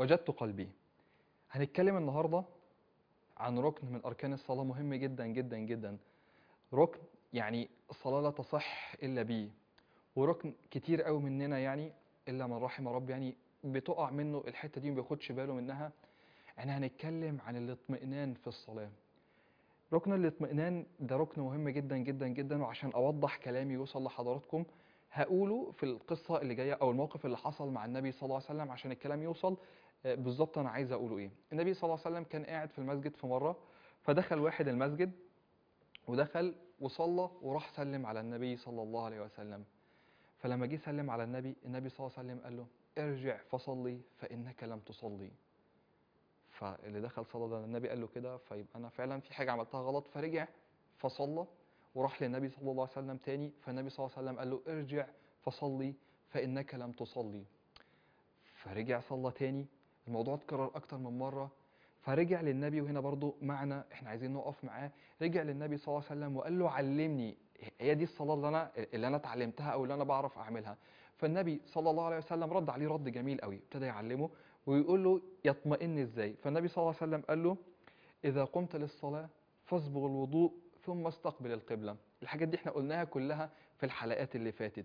وجدت قلبي هنتكلم النهاردة عن ركن من أركان الصلاة مهم جدا جدا جدا ركن يعني الصلاة لا تصح إلا بيه وركن كتير قوي مننا يعني إلا من رحم رب يعني بتقع منه الحتة دي ما بياخدش باله منها احنا هنتكلم عن الاطمئنان في الصلاة ركن الاطمئنان ده ركن مهم جدا جدا جدا وعشان أوضح كلامي يوصل لحضراتكم هقوله في القصة اللي جاية أو الموقف اللي حصل مع النبي صلى الله عليه وسلم عشان الكلام يوصل آه، بالظبط أنا عايز أقوله إيه النبي صلى الله عليه وسلم كان قاعد في المسجد في مرة فدخل واحد المسجد ودخل وصلى وراح سلم على النبي صلى الله عليه وسلم فلما جه سلم على النبي النبي صلى الله عليه وسلم قال له ارجع فصلي فإنك لم تصلي فاللي دخل صلى ده النبي قال له كده فيبقى أنا فعلا في حاجة عملتها غلط فرجع فصلى وراح للنبي صلى الله عليه وسلم تاني فالنبي صلى الله عليه وسلم قال له ارجع فصلي فإنك لم تصلي فرجع صلى تاني الموضوع اتكرر أكتر من مرة فرجع للنبي وهنا برضو معنى احنا عايزين نقف معاه رجع للنبي صلى الله عليه وسلم وقال له علمني هي دي الصلاة اللي انا اللي انا اتعلمتها او اللي انا بعرف اعملها فالنبي صلى الله عليه وسلم رد عليه رد جميل قوي ابتدى يعلمه ويقول له يطمئن ازاي فالنبي صلى الله عليه وسلم قال له اذا قمت للصلاة فاسبغ الوضوء ثم استقبل القبلة الحاجات دي احنا قلناها كلها في الحلقات اللي فاتت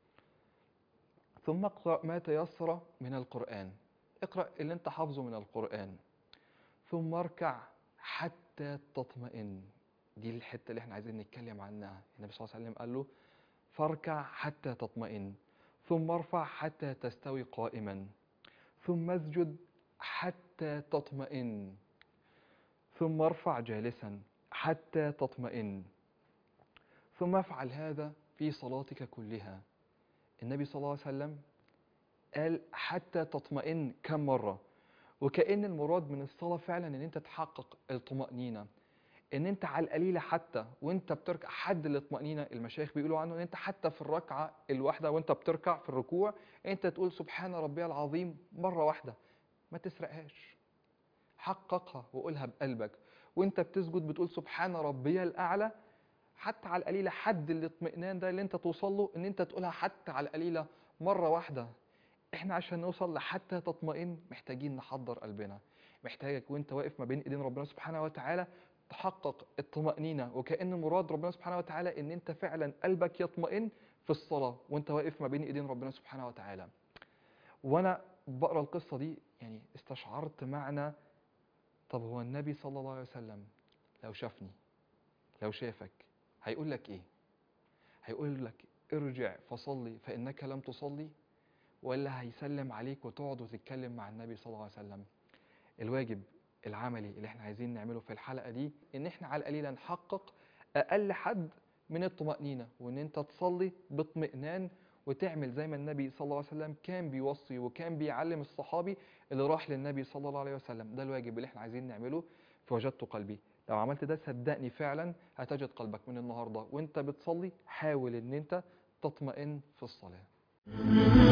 ثم اقرأ ما تيسر من القرآن اقرأ اللي انت حافظه من القرآن ثم اركع حتى تطمئن دي الحتة اللي احنا عايزين نتكلم عنها النبي صلى الله عليه وسلم قال له فاركع حتى تطمئن ثم ارفع حتى تستوي قائما ثم اسجد حتى تطمئن ثم ارفع جالسا حتى تطمئن ثم افعل هذا في صلاتك كلها النبي صلى الله عليه وسلم قال حتى تطمئن كم مرة وكأن المراد من الصلاة فعلا ان انت تحقق الطمأنينة ان انت على القليلة حتى وانت بتركع حد الاطمئنينة المشايخ بيقولوا عنه ان انت حتى في الركعة الواحدة وانت بتركع في الركوع انت تقول سبحان ربي العظيم مرة واحدة ما تسرقهاش حققها وقولها بقلبك وانت بتسجد بتقول سبحان ربي الأعلى حتى على القليلة حد الاطمئنان ده اللي انت توصل له ان انت تقولها حتى على القليلة مرة واحدة احنا عشان نوصل لحتى تطمئن محتاجين نحضر قلبنا محتاجك وانت واقف ما بين ايدين ربنا سبحانه وتعالى تحقق الطمأنينة وكأن مراد ربنا سبحانه وتعالى ان انت فعلا قلبك يطمئن في الصلاة وانت واقف ما بين ايدين ربنا سبحانه وتعالى وانا بقرا القصة دي يعني استشعرت معنى طب هو النبي صلى الله عليه وسلم لو شافني لو شافك هيقول لك ايه هيقول لك ارجع فصلي فإنك لم تصلي ولا هيسلم عليك وتقعد وتتكلم مع النبي صلى الله عليه وسلم الواجب العملي اللي احنا عايزين نعمله في الحلقة دي ان احنا على القليلة نحقق اقل حد من الطمأنينة وان انت تصلي باطمئنان وتعمل زي ما النبي صلى الله عليه وسلم كان بيوصي وكان بيعلم الصحابي اللي راح للنبي صلى الله عليه وسلم ده الواجب اللي احنا عايزين نعمله فوجدت قلبي لو عملت ده صدقني فعلا هتجد قلبك من النهارده وانت بتصلي حاول ان انت تطمئن في الصلاه